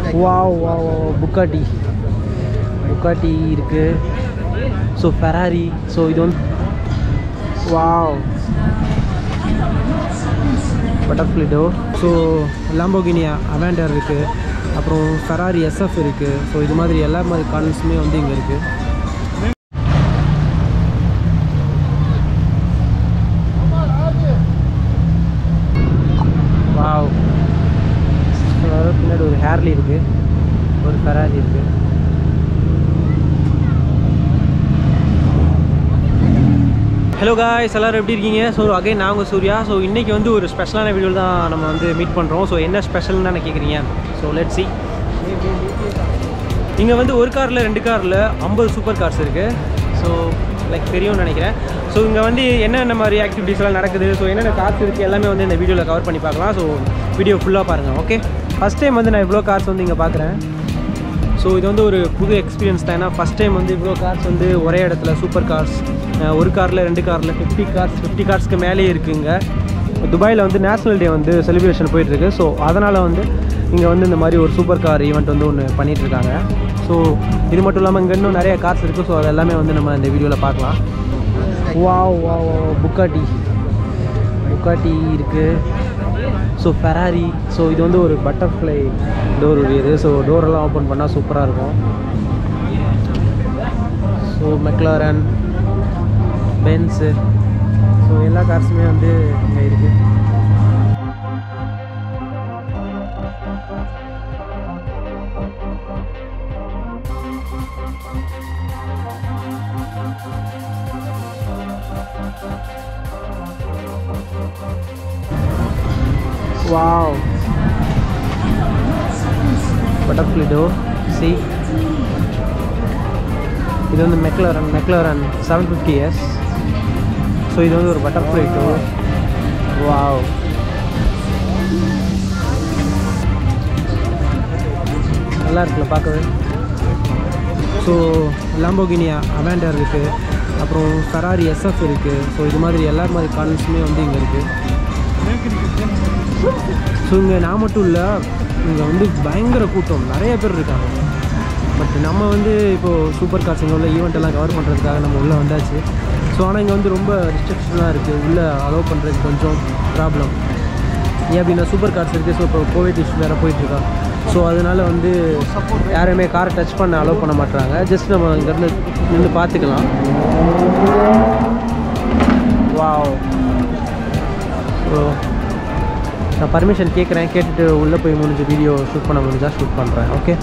Wow wow Bugatti Bugatti இருக்குது so Ferrari so இது வந்து வாவ் பட்டர்ஃப்ளை டோர் ஸோ லாம்போகினியா அவேண்டர் இருக்குது அப்புறம் ஃபெராரி எஸ்எஃப் இருக்குது ஸோ இது மாதிரி எல்லா மாதிரி கார்னர்ஸுமே வந்து இங்கே இருக்குது வாவ் பின்னாடி ஒரு ஹேர்லி இருக்குது ஒரு ஃபெராரி இருக்குது ஹலோ காய்ஸ் எல்லோரும் எப்படி இருக்கீங்க ஸோ அகைன் நான் உங்கள் சூர்யா ஸோ இன்றைக்கி வந்து ஒரு ஸ்பெஷலான வீடியோவில் தான் நம்ம வந்து மீட் பண்ணுறோம் ஸோ என்ன ஸ்பெஷல்னு தானே கேட்குறீங்க ஸோ லெட் சி இங்கே வந்து ஒரு காரில் ரெண்டு காரில் ஐம்பது சூப்பர் கார்ஸ் இருக்குது ஸோ லைக் தெரியும்னு நினைக்கிறேன் ஸோ இங்கே வந்து என்னென்ன மாதிரி ஆக்டிவிட்டீஸ்லாம் நடக்குது ஸோ என்னென்ன கார்ஸ் இருக்குது எல்லாமே வந்து இந்த வீடியோவில் கவர் பண்ணி பார்க்கலாம் ஸோ வீடியோ ஃபுல்லாக பாருங்கள் ஓகே ஃபஸ்ட் டைம் வந்து நான் இவ்வளோ கார்ஸ் வந்து இங்கே பார்க்குறேன் ஸோ இது வந்து ஒரு புது எக்ஸ்பீரியன்ஸ் தான் ஏன்னா ஃபஸ்ட் டைம் வந்து இவ்வளோ கார்ஸ் வந்து ஒரே இடத்துல சூப்பர் கார்ஸ் ஒரு காரில் ரெண்டு காரில் ஃபிஃப்டி கார்ஸ் ஃபிஃப்டி கார்ஸ்க்கு மேலேயே இருக்குங்க துபாயில் வந்து நேஷ்னல் டே வந்து செலிப்ரேஷன் போயிட்டுருக்கு ஸோ அதனால் வந்து இங்கே வந்து இந்த மாதிரி ஒரு சூப்பர் கார் ஈவெண்ட் வந்து ஒன்று பண்ணிகிட்ருக்காங்க ஸோ இது மட்டும் இல்லாமல் இங்கே இன்னும் நிறைய கார்ஸ் இருக்குது ஸோ அது எல்லாமே வந்து நம்ம இந்த வீடியோவில் பார்க்கலாம் வா வா புக்காட்டி புக்காட்டி இருக்குது ஸோ ஃபெராரி ஸோ இது வந்து ஒரு பட்டர்ஃப்ளை டோர் உடையது ஸோ டோரெல்லாம் ஓப்பன் பண்ணால் சூப்பராக இருக்கும் ஸோ மெக்லாரன் பென்ஸு ஸோ எல்லா கார்ஸுமே வந்து இங்கே இருக்குது வாவ் பட்டர்ஃப்ளை டோர் சி இது வந்து McLaren McLaren seven fifty S so இது வந்து ஒரு பட்டர்ஃப்ளை டோர் வாவ் நல்லா இருக்குல்ல பார்க்கவே ஸோ லாம்போகினியா அவேண்டர் இருக்குது அப்புறம் ஃபெராரி எஸ்எஃப் இருக்குது ஸோ இது மாதிரி எல்லா மாதிரி கார்னர்ஸுமே வந்து இங்கே இருக்குது ஸோ இங்கே நான் மட்டும் இல்லை இங்கே வந்து பயங்கர கூட்டம் நிறைய பேர் இருக்காங்க பட் நம்ம வந்து இப்போது சூப்பர் கார்ஸ் இங்கே உள்ள ஈவெண்ட் எல்லாம் கவர் பண்ணுறதுக்காக நம்ம உள்ளே வந்தாச்சு ஸோ ஆனால் இங்கே வந்து ரொம்ப ரிஸ்ட்ரிக்ஷனாக இருக்குது உள்ளே அலோவ் பண்ணுறதுக்கு கொஞ்சம் ப்ராப்ளம் ஏன் அப்படின்னா சூப்பர் கார்ஸ் இருக்குது ஸோ இப்போ கோவிட் இஷ்யூ வேறு போயிட்டுருக்கா ஸோ அதனால் வந்து யாருமே காரை டச் பண்ண அலோவ் பண்ண மாட்டுறாங்க ஜஸ்ட் நம்ம இங்கேருந்து நின்று பார்த்துக்கலாம் வாவ் ஸோ நான் பர்மிஷன் கேட்குறேன் கேட்டுட்டு உள்ளே போய் முடிஞ்ச வீடியோ ஷூட் பண்ண முடிஞ்சா ஷூட் பண்ணுறேன் ஓகே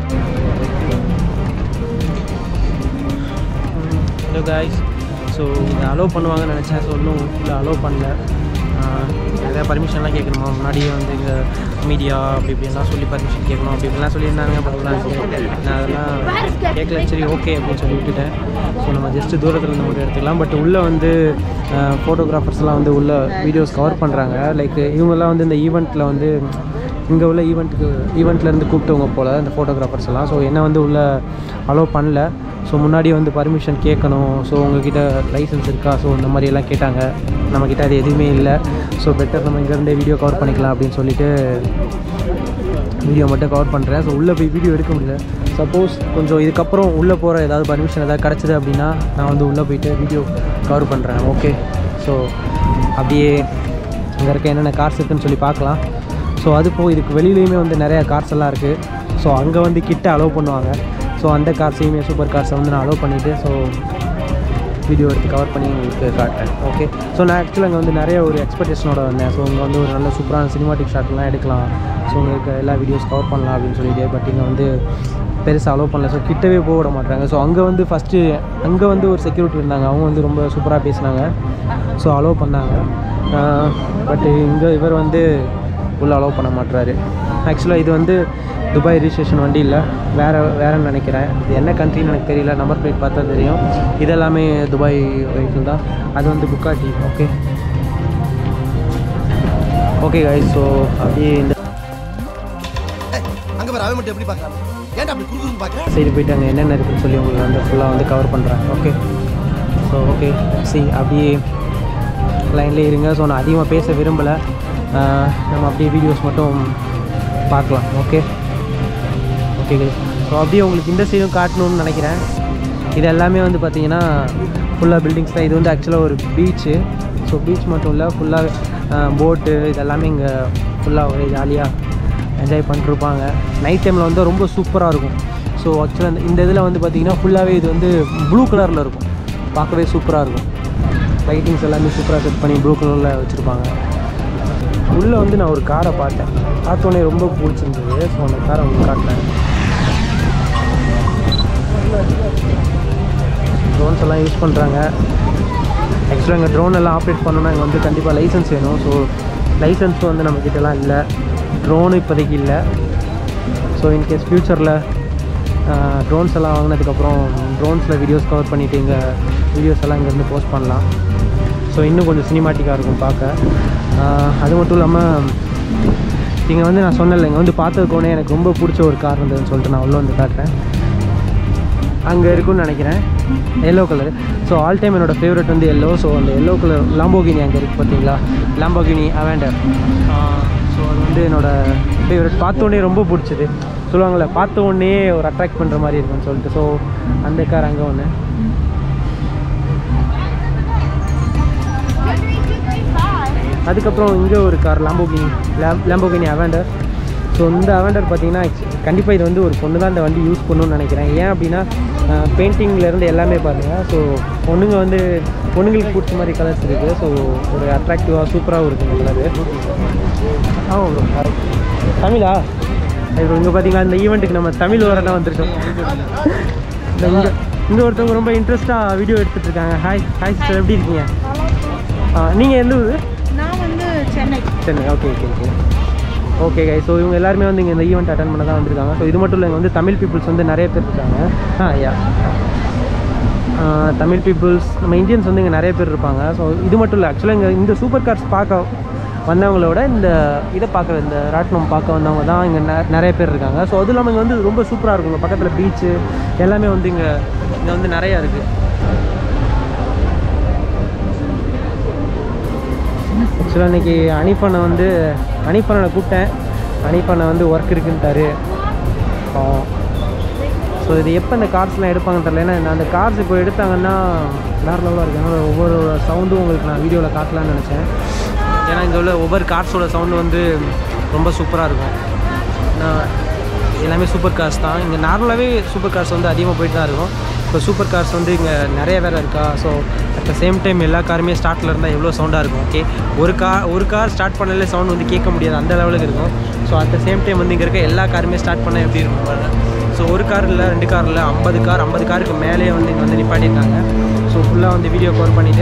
ஹலோ காய்ஸ் ஸோ இதை அலோவ் பண்ணுவாங்கன்னு நினச்சேன் ஸோ இன்னும் இல்லை அலோவ் பண்ணல நிறையா பர்மிஷன்லாம் கேட்கணுமா முன்னாடியே வந்து இங்கே மீடியா அப்படி இப்படிலாம் சொல்லி பர்மிஷன் கேட்கணும் அப்படி இப்படிலாம் சொல்லியிருந்தாங்க பட் நான் அதெல்லாம் கேட்கல சரி ஓகே அப்படின்னு சொல்லி விட்டுட்டேன் ஸோ நம்ம ஜஸ்ட்டு தூரத்தில் இருந்து மட்டும் எடுத்துக்கலாம் பட் உள்ளே வந்து ஃபோட்டோகிராஃபர்ஸ்லாம் வந்து உள்ள வீடியோஸ் கவர் பண்ணுறாங்க லைக் இவங்கெல்லாம் வந்து இந்த ஈவெண்ட்டில் வந்து இங்கே உள்ள ஈவெண்ட்டுக்கு ஈவெண்ட்லேருந்து கூப்பிட்டவங்க போல் இந்த ஃபோட்டோகிராஃபர்ஸ் எல்லாம் ஸோ என்ன வந்து உள்ளே அலோவ் பண்ணல ஸோ முன்னாடி வந்து பர்மிஷன் கேட்கணும் ஸோ உங்ககிட்ட லைசன்ஸ் இருக்கா ஸோ இந்த மாதிரி எல்லாம் கேட்டாங்க நம்மக்கிட்ட அது எதுவுமே இல்லை ஸோ பெட்டர் நம்ம இங்கேருந்தே வீடியோ கவர் பண்ணிக்கலாம் அப்படின்னு சொல்லிட்டு வீடியோ மட்டும் கவர் பண்ணுறேன் ஸோ உள்ளே போய் வீடியோ எடுக்க முடியல சப்போஸ் கொஞ்சம் இதுக்கப்புறம் உள்ளே போகிற ஏதாவது பர்மிஷன் ஏதாவது கிடச்சிது அப்படின்னா நான் வந்து உள்ளே போயிட்டு வீடியோ கவர் பண்ணுறேன் ஓகே ஸோ அப்படியே இங்கே இருக்க என்னென்ன கார்ஸ் இருக்குன்னு சொல்லி பார்க்கலாம் ஸோ அது போக இதுக்கு வெளியிலையுமே வந்து நிறையா கார்ஸ் எல்லாம் இருக்குது ஸோ அங்கே வந்து கிட்ட அலோவ் பண்ணுவாங்க ஸோ அந்த கார்ஸையுமே சூப்பர் கார்ஸை வந்து நான் அலோவ் பண்ணிவிட்டு ஸோ வீடியோ எடுத்து கவர் பண்ணி உங்களுக்கு காட்டுறேன் ஓகே ஸோ நான் ஆக்சுவலாக அங்கே வந்து நிறைய ஒரு எக்ஸ்பெக்டேஷனோட வந்தேன் ஸோ இங்கே வந்து ஒரு நல்ல சூப்பரான சினிமாட்டிக் ஷாட்லாம் எடுக்கலாம் ஸோ உங்களுக்கு எல்லா வீடியோஸ் கவர் பண்ணலாம் அப்படின்னு சொல்லிட்டு பட் இங்கே வந்து பெருசாக அலோவ் பண்ணல ஸோ கிட்டவே போக விட மாட்டாங்க ஸோ அங்கே வந்து ஃபஸ்ட்டு அங்கே வந்து ஒரு செக்யூரிட்டி இருந்தாங்க அவங்க வந்து ரொம்ப சூப்பராக பேசினாங்க ஸோ அலோவ் பண்ணாங்க பட் இங்கே இவர் வந்து உள்ளே அலோவ் பண்ண மாட்டுறாரு ஆக்சுவலாக இது வந்து துபாய் ரிஜிஸ்ட்ரேஷன் வண்டி இல்லை வேறு வேறுன்னு நினைக்கிறேன் இது என்ன கண்ட்ரின்னு எனக்கு தெரியல நம்பர் பிளேட் பார்த்தா தெரியும் இதெல்லாமே துபாய் வெஹிக்கிள் தான் அது வந்து Bugatti okay okay guys so அப்படியே இந்த அங்க பாரு அவன் மட்டும் எப்படி பாக்குறான் ஏன்டா அப்படி குறுகுறுன்னு பாக்குற சைடு போயிட்டு அங்கே என்னென்ன இருக்குன்னு சொல்லி உங்களுக்கு வந்து ஃபுல்லாக வந்து கவர் பண்ணுறேன் ஓகே ஸோ ஓகே சி அப்படியே லைன்லேயே இருங்க ஸோ நான் அதிகமாக பேச விரும்பலை நம்ம அப்படியே வீடியோஸ் மட்டும் பார்க்கலாம் ஓகே ஓகே ஸோ அப்படியே உங்களுக்கு இந்த சைடும் காட்டணும்னு நினைக்கிறேன் இது எல்லாமே வந்து பார்த்தீங்கன்னா ஃபுல்லாக பில்டிங்ஸ் தான் இது வந்து ஆக்சுவலாக ஒரு பீச்சு ஸோ பீச் மட்டும் இல்லை ஃபுல்லாக போட்டு இதெல்லாமே இங்கே ஃபுல்லாக ஒரே ஜாலியாக என்ஜாய் பண்ணிட்டுருப்பாங்க நைட் டைமில் வந்து ரொம்ப சூப்பராக இருக்கும் ஸோ ஆக்சுவலாக இந்த இதில் வந்து பார்த்திங்கன்னா ஃபுல்லாகவே இது வந்து ப்ளூ கலரில் இருக்கும் பார்க்கவே சூப்பராக இருக்கும் லைட்டிங்ஸ் எல்லாமே சூப்பராக செட் பண்ணி ப்ளூ கலரில் வச்சுருப்பாங்க உள்ளே வந்து நான் ஒரு காரை பார்த்தேன் பார்த்தோன்னே ரொம்ப பிடிச்சிருந்தது ஸோ அந்த காரை உங்களுக்கு காட்டினேன் ட்ரோன்ஸ் எல்லாம் யூஸ் பண்ணுறாங்க ஆக்சுவலாக இங்கே ட்ரோன் எல்லாம் ஆப்ரேட் பண்ணணும்னா இங்கே வந்து கண்டிப்பாக லைசன்ஸ் வேணும் ஸோ லைசன்ஸ் வந்து நம்மக்கிட்டலாம் இல்லை ட்ரோனு இப்போதைக்கு இல்லை ஸோ இன்கேஸ் ஃப்யூச்சரில் ட்ரோன்ஸ் எல்லாம் வாங்கினதுக்கப்புறம் ட்ரோன்ஸில் வீடியோஸ் கவர் பண்ணிவிட்டு இங்கே வீடியோஸ் எல்லாம் இங்கேருந்து போஸ்ட் பண்ணலாம் ஸோ இன்னும் கொஞ்சம் சினிமாட்டிக்காக இருக்கும் பார்க்க ஆஹ் அது மட்டும் இல்லாமல் இங்கே வந்து நான் சொன்னேன்ல இங்கே வந்து பார்த்ததுக்கோனே எனக்கு ரொம்ப பிடிச்ச ஒரு கார் இருந்ததுன்னு சொல்லிட்டு நான் உள்ளே வந்து காட்டுறேன் அங்கே இருக்கும்னு நினைக்கிறேன் yellow colour so all time என்னோட ஃபேவரட் வந்து எல்லோ ஸோ அந்த எல்லோ கலர் லாம்போகினி அங்கே இருக்குது பார்த்தீங்களா லாம்போகினி அவெண்டர் ஸோ அது வந்து என்னோட ஃபேவரட் பார்த்தோன்னே ரொம்ப பிடிச்சது சொல்லுவாங்கள்ல பார்த்த உடனே ஒரு அட்ராக்ட் பண்ணுற மாதிரி இருக்கும்னு சொல்லிட்டு ஸோ அந்த கார் அங்கே ஒன்று அதுக்கப்புறம் இங்கே ஒரு கார் லாம்போகினி லேம் லேம்போகினி அவெண்டர் ஸோ இந்த அவெண்டர் பார்த்தீங்கன்னா கண்டிப்பாக இது வந்து ஒரு பொண்ணு தான் இந்த வண்டி யூஸ் பண்ணணும்னு நினைக்கிறேன் ஏன் அப்படின்னா பெயிண்டிங்லேருந்து எல்லாமே பாருங்கள் ஸோ பொண்ணுங்க வந்து பொண்ணுங்களுக்கு பிடிச்ச மாதிரி கலர்ஸ் இருக்குது ஸோ ஒரு அட்ராக்டிவாக சூப்பராகவும் இருக்குது இந்த கலரு ஆமாம் ப்ரோ தமிழா இப்போ இங்கே பார்த்தீங்கன்னா இந்த ஈவெண்ட்டுக்கு நம்ம தமிழ் வரலாம் வந்திருக்கோம் இந்த இங்கே இங்கே ஒருத்தவங்க ரொம்ப இன்ட்ரெஸ்ட்டாக வீடியோ எடுத்துகிட்டு இருக்காங்க ஹாய் ஹாய் சிஸ்டர் எப்படி இருக்கீங்க நீங்கள் எந்த ஊர் நான் வந்து Chennai Chennai okay okay okay okay guy so இவங்க எல்லாருமே வந்து இங்கே இந்த ஈவெண்ட் அட்டன் பண்ண தான் வந்திருக்காங்க ஸோ இது மட்டும் இல்லை இங்கே வந்து தமிழ் பீப்புள்ஸ் வந்து நிறைய பேர் இருக்காங்க ஆ யா தமிழ் பீப்புள்ஸ் நம்ம இந்தியன்ஸ் வந்து இங்கே நிறைய பேர் இருப்பாங்க ஸோ இது மட்டும் இல்லை ஆக்சுவலாக இங்கே இந்த சூப்பர் கார்ஸ் பார்க்க வந்தவங்களோட இந்த இதை பார்க்குற இந்த ராட்டினம் பார்க்க வந்தவங்க தான் இங்கே நிறைய பேர் இருக்காங்க ஸோ அதுவும் இல்லாமல் இங்கே வந்து ரொம்ப சூப்பராக இருக்கும் இங்கே பக்கத்தில் பீச்சு எல்லாமே வந்து இங்கே இங்கே வந்து நிறையா இருக்குது ஆக்சுவலாக இன்றைக்கி அனிஃபனை வந்து அனிஃபனை கூப்பிட்டேன் அனிஃபனை வந்து ஒர்க் இருக்குன்ட்டாரு ஸோ இது எப்போ இந்த கார்ஸ்லாம் எடுப்பாங்கன்னு தெரியல ஏன்னா இந்த- அந்த கார்ஸ் இப்போ எடுத்தாங்கன்னா வேறு லெவலாக இருக்குது அதனால் ஒவ்வொரு சவுண்டும் உங்களுக்கு நான் வீடியோவில் காட்டலாம்னு நினச்சேன் ஏன்னா இங்கே உள்ள ஒவ்வொரு கார்ஸோட சவுண்டு வந்து ரொம்ப சூப்பராக இருக்கும் நான் எல்லாமே சூப்பர் கார்ஸ் தான் இங்கே நார்மலாகவே சூப்பர் கார்ஸ் வந்து அதிகமாக போயிட்டு தான் இருக்கும் இப்போ சூப்பர் கார்ஸ் வந்து இங்கே நிறைய வேறு இருக்கா so at the same time எல்லா காருமே ஸ்டார்ட்டில் இருந்தால் எவ்வளோ சவுண்டாக இருக்கும் ஓகே ஒரு கார் ஒரு கார் ஸ்டார்ட் பண்ணல சவுண்ட் வந்து கேட்க முடியாது அந்த லெவலுக்கு இருக்கும் so at the same time வந்து இங்கே இருக்க எல்லா காருமே ஸ்டார்ட் பண்ணால் எப்படி இருக்கும் பாருங்க ஸோ ஒரு கார் இல்லை ரெண்டு கார் இல்லை ஐம்பது கார் ஐம்பது காருக்கு மேலேயே வந்து இங்கே வந்து நிப்பாட்டியிருக்காங்க ஸோ ஃபுல்லாக வந்து வீடியோ கவர் பண்ணிவிட்டு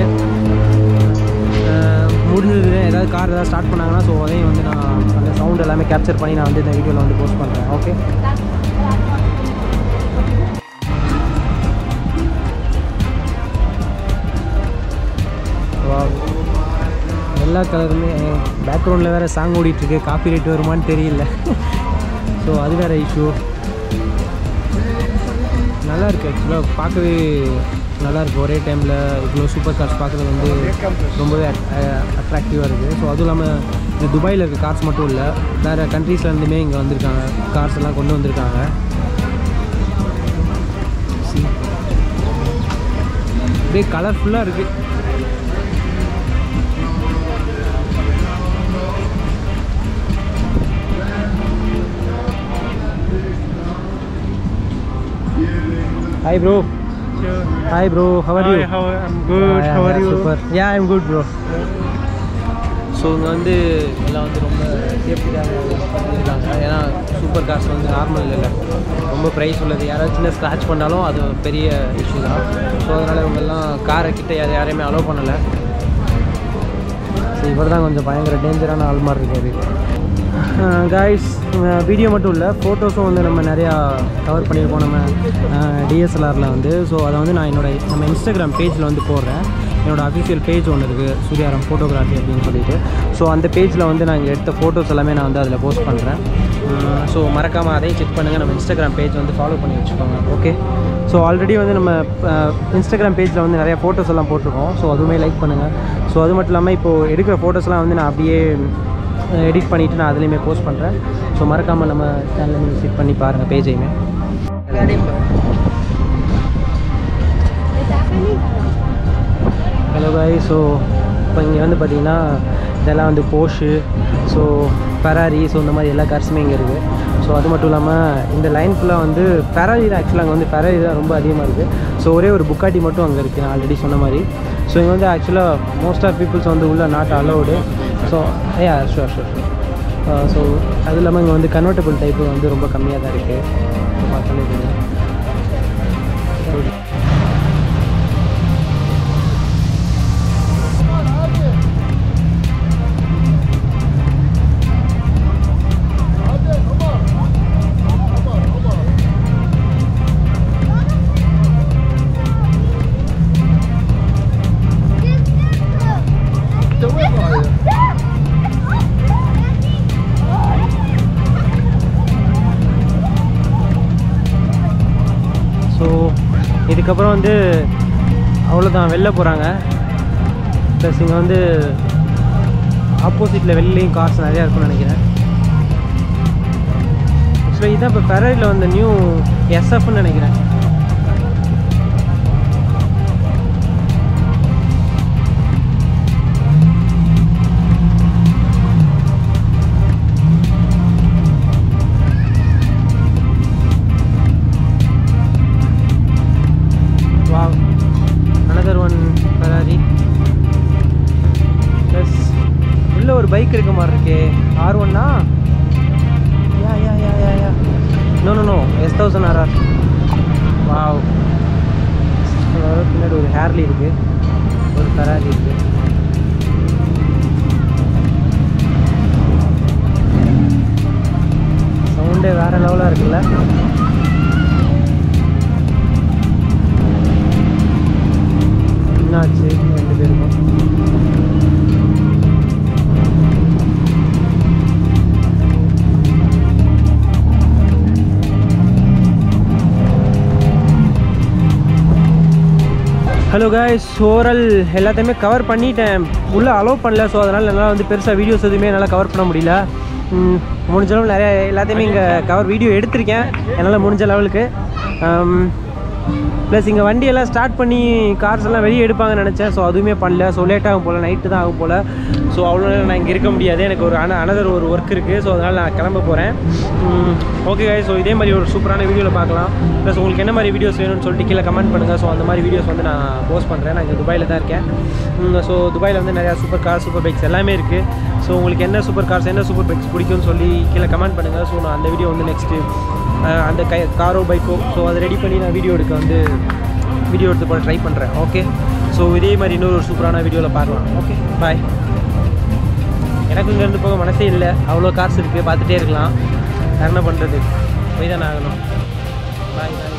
முடிஞ்சது ஏதாவது கார் ஏதாவது ஸ்டார்ட் பண்ணாங்கன்னா ஸோ அதையும் வந்து நான் அந்த சவுண்ட் எல்லாமே கேப்சர் பண்ணி நான் வந்து இந்த வீடியோவில் வந்து போஸ்ட் பண்ணுறேன் ஓகே எல்லா கலருமே பேக்ரவுண்டில் வேறு சாங் ஓடிட்டுருக்கு காப்பி ரேட் வருமான்னு தெரியல ஸோ அது வேறு இஷ்யூ நல்லா இருக்குது ஆக்சுவலாக பார்க்கவே நல்லா இருக்கு ஒரே டைமில் இவ்வளோ சூப்பர் கார்ஸ் பார்க்குறது வந்து ரொம்பவே அட்ராக்டிவாக இருக்குது ஸோ அதுவும் இல்லாமல் இது துபாயில் இருக்க கார்ஸ் மட்டும் இல்லை வேறு கண்ட்ரீஸ்லேருந்துமே இங்கே வந்திருக்காங்க கார்ஸ் எல்லாம் கொண்டு வந்திருக்காங்க See. அப்படியே கலர்ஃபுல்லாக இருக்குது Hi bro. Hi bro. How are you? Hi, how I'm good. Yeah, how yeah, are you? Super. Yeah, I'm good bro. So இங்கே வந்து எல்லாம் வந்து ரொம்ப சேஃப்டியாக பண்ணியிருக்காங்க ஏன்னா சூப்பர் கார்ஸ் வந்து நார்மல் இல்லை ரொம்ப ப்ரைஸ் உள்ளது யாராவது சின்ன ஸ்க்ராட்ச் பண்ணாலும் அது பெரிய இஷ்யூ தான் ஸோ அதனால் இவங்கெல்லாம் காரை கிட்ட யாரை யாரையுமே அலோவ் பண்ணலை ஸோ இவர் தான் கொஞ்சம் பயங்கர டேஞ்சரான ஆள் மாதிரி இருக்காரு காய்ஸ் வீடியோ மட்டும் இல்லை ஃபோட்டோஸும் வந்து நம்ம நிறையா கவர் பண்ணியிருக்கோம் நம்ம டிஎஸ்எல்ஆரில் வந்து ஸோ அதை வந்து நான் என்னோட நம்ம இன்ஸ்டாகிராம் பேஜில் வந்து போடுறேன் என்னோட அஃபிஷியல் பேஜ் ஒன்று இருக்குது சூர்யாரம் ஃபோட்டோகிராஃபி அப்படின்னு சொல்லிட்டு ஸோ அந்த பேஜில் வந்து நான் இங்கே எடுத்த ஃபோட்டோஸ் எல்லாமே நான் வந்து அதில் போஸ்ட் பண்ணுறேன் ஸோ மறக்காமல் அதையும் செக் பண்ணுங்கள் நம்ம இன்ஸ்டாகிராம் பேஜ் வந்து ஃபாலோ பண்ணி வச்சுக்கோங்க ஓகே ஸோ ஆல்ரெடி வந்து நம்ம இன்ஸ்டாகிராம் பேஜில் வந்து நிறைய ஃபோட்டோஸ் எல்லாம் போட்டிருக்கோம் ஸோ அதுவுமே லைக் பண்ணுங்கள் ஸோ அது மட்டும் இல்லாமல் இப்போது எடுக்கிற ஃபோட்டோஸ்லாம் வந்து நான் அப்படியே எடிட் பண்ணிவிட்டு நான் அதுலேயுமே போஸ்ட் பண்ணுறேன் ஸோ மறக்காமல் நம்ம சேனலில் விசிட் பண்ணி பாருங்கள் பேஜையுமே ஹலோ பாய் ஸோ இப்போ இங்கே வந்து பார்த்தீங்கன்னா இதெல்லாம் வந்து போஷு ஸோ ஃபெராரி ஸோ இந்த மாதிரி எல்லா கார்ஸுமே இங்கே இருக்குது ஸோ அது மட்டும் இல்லாமல் இந்த லைன் ஃபுல்லாக வந்து ஃபெராரி தான் ஆக்சுவலாக அங்கே வந்து ஃபெராரி தான் ரொம்ப அதிகமாக இருக்குது ஸோ ஒரே ஒரு புக்காட்டி மட்டும் அங்கே இருக்குது நான் ஆல்ரெடி சொன்ன மாதிரி ஸோ இங்கே வந்து ஆக்சுவலாக மோஸ்ட் ஆஃப் பீப்புள்ஸ் வந்து உள்ள நாட் அலௌடு ஸோ ஏ ஷூர் ஷூர் ஷூர் ஸோ அது இல்லாமல் இங்கே வந்து கன்வெர்ட்டபிள் டைப்பு வந்து ரொம்ப கம்மியாக தான் இருக்குது பார்த்தாலே தெரியும் ஸோ இதுக்கப்புறம் வந்து அவ்வளோதான் வெளில போகிறாங்க ப்ளஸ் இங்கே வந்து ஆப்போசிட்டில் வெளிலையும் காசு நிறையா இருக்கும்னு நினைக்கிறேன் ஆக்சுவலாக இதுதான் இப்போ ஃபெரரியில் வந்த நியூ எஸ்எஃப்னு நினைக்கிறேன் wow another one Ferrari plus உள்ள ஒரு பைக் இருக்க மாதிரி இருக்கே ஆர் ஒன்னா yeah yeah yeah yeah yeah no no no S thousand RR wow பின்னாடி ஒரு ஹேர்லி இருக்கு ஒரு ஃபெராரி இருக்கு சவுண்டே வேற லெவலாக இருக்குல்ல என்னாச்சு ரெண்டு பேருக்கும் ஹலோ காய்ஸ் ஓவரால் எல்லாத்தையுமே கவர் பண்ணிட்டேன் உள்ளே அலோவ் பண்ணல ஸோ அதனால் என்னால் வந்து பெருசாக வீடியோஸ் எதுவுமே என்னால் கவர் பண்ண முடியல ம், முடிஞ்ச அளவு நிறைய எல்லாத்தையுமே இங்கே கவர் வீடியோ எடுத்திருக்கேன் என்னால் முடிஞ்ச லெவலுக்கு ப்ளஸ் இங்கே வண்டியெல்லாம் ஸ்டார்ட் பண்ணி கார்ஸ் எல்லாம் வெளியே எடுப்பாங்கன்னு நினச்சேன் ஸோ அதுவுமே பண்ணல ஸோ லேட் ஆகும் போல் நைட்டு தான் ஆகும் போல் ஸோ அவ்வளோ நேரம் நான் இங்கே இருக்க முடியாது எனக்கு ஒரு அன அனதர் ஒரு ஒர்க் இருக்குது ஸோ அதனால் நான் கிளம்ப போகிறேன் ஓகே ஸோ இதே மாதிரி ஒரு சூப்பரான வீடியோவில் பார்க்கலாம் ப்ளஸ் உங்களுக்கு என்ன மாதிரி வீடியோஸ் வேணும்னு சொல்லிட்டு கீழே கமெண்ட் பண்ணுங்கள் ஸோ அந்த மாதிரி வீடியோஸ் வந்து நான் போஸ்ட் பண்ணுறேன் நான் இங்கே துபாயில் தான் இருக்கேன் ஸோ துபாயில் வந்து நிறையா சூப்பர் கார் சூப்பர் பைக்ஸ் எல்லாமே இருக்குது ஸோ உங்களுக்கு என்ன சூப்பர் கார்ஸ் என்ன சூப்பர் பைக்ஸ் பிடிக்கும்னு சொல்லி கீழே கமெண்ட் பண்ணுங்கள் ஸோ நான் அந்த வீடியோ வந்து நெக்ஸ்ட்டு அந்த கை காரோ பைக்கோ ஸோ அதை ரெடி பண்ணி நான் வீடியோ எடுக்க வந்து வீடியோ எடுத்து போட ட்ரை பண்ணுறேன் ஓகே ஸோ இதே மாதிரி இன்னொரு ஒரு சூப்பரான வீடியோவில் பார்க்கலாம் ஓகே பாய் எனக்கு இங்கேருந்து போக மனசே இல்லை அவ்வளோ காசு இருக்குது பார்த்துட்டே இருக்கலாம் வேறு என்ன பண்ணுறது போய் தானே ஆகணும் பாய் பாய்